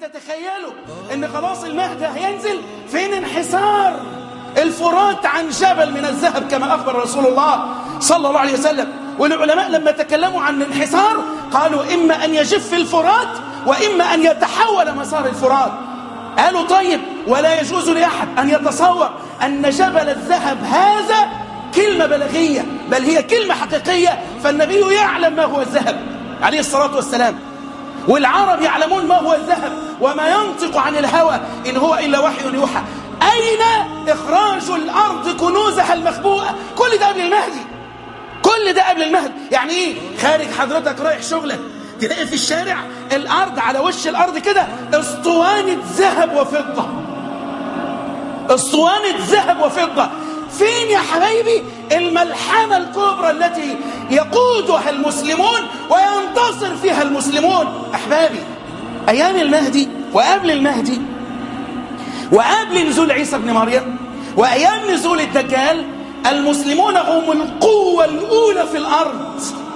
تتخيلوا ان خلاص المهدي هينزل فين انحسار الفرات عن جبل من الذهب كما اخبر رسول الله صلى الله عليه وسلم والعلماء لما تكلموا عن الانحسار قالوا اما ان يجف الفرات واما ان يتحول مسار الفرات قالوا طيب ولا يجوز لاحد ان يتصور ان جبل الذهب هذا كلمه بلاغيه بل هي كلمه حقيقيه فالنبي يعلم ما هو الذهب عليه الصلاه والسلام والعرب يعلمون ما هو الذهب وما ينطق عن الهوى إن هو إلا وحي يوحى أين إخراج الأرض كنوزها المخبوءة كل ده قبل المهدي كل ده قبل المهدي يعني إيه خارج حضرتك رايح شغلك تلاقي في الشارع الأرض على وش الأرض كده اسطوانة ذهب وفضة اسطوانة ذهب وفضة فين يا حبايبي الملحمة الكبرى التي يقودها المسلمون وينتصر فيها المسلمون أحبابي أيام المهدي وقبل المهدي وقبل نزول عيسى بن مريم وأيام نزول الدجال المسلمون هم القوة الأولى في الأرض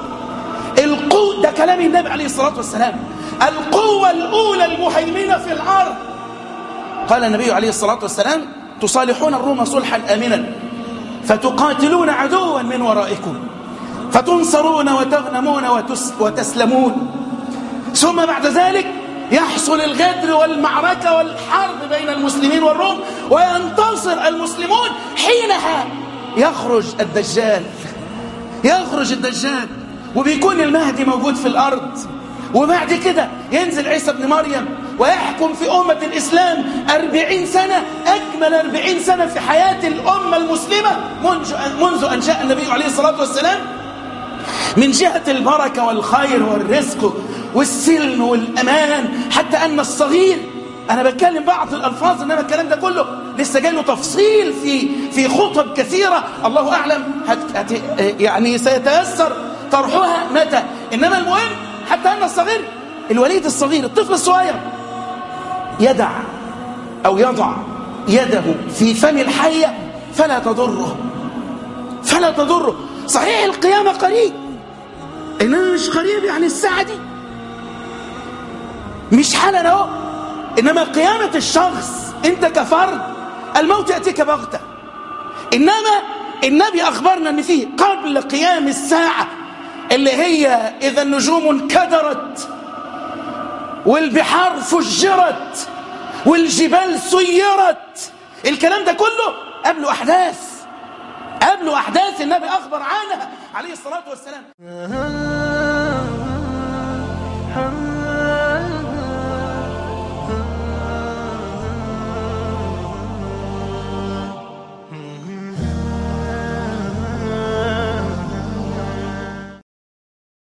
القوة ده كلام النبي عليه الصلاة والسلام القوة الأولى المهيمنة في الأرض قال النبي عليه الصلاة والسلام تصالحون الروم صلحا آمنا فتقاتلون عدوا من ورائكم فتنصرون وتغنمون وتس وتسلمون ثم بعد ذلك يحصل الغدر والمعركة والحرب بين المسلمين والروم وينتصر المسلمون حينها يخرج الدجال يخرج الدجال وبيكون المهدي موجود في الأرض وبعد كده ينزل عيسى بن مريم ويحكم في أمة الإسلام أربعين سنة أجمل أربعين سنة في حياة الأمة المسلمة منذ منذ أن جاء النبي عليه الصلاة والسلام من جهة البركة والخير والرزق والسلم والأمان حتى أن الصغير أنا بتكلم بعض الألفاظ إنما الكلام ده كله لسه جاي له تفصيل في في خطب كثيرة الله أعلم هت هت يعني سيتيسر طرحها متى إنما المهم حتى أن الصغير الوليد الصغير الطفل الصغير يدع أو يضع يده في فم الحية فلا تضره فلا تضره صحيح القيامة قريب إنما مش قريب يعني الساعة دي مش حالا اهو إنما قيامة الشخص أنت كفرد الموت يأتيك بغتة إنما النبي أخبرنا أن فيه قبل قيام الساعة اللي هي إذا النجوم انكدرت والبحار فجرت والجبال سيرت الكلام ده كله قبل أحداث قبل أحداث النبي أخبر عنها عليه الصلاة والسلام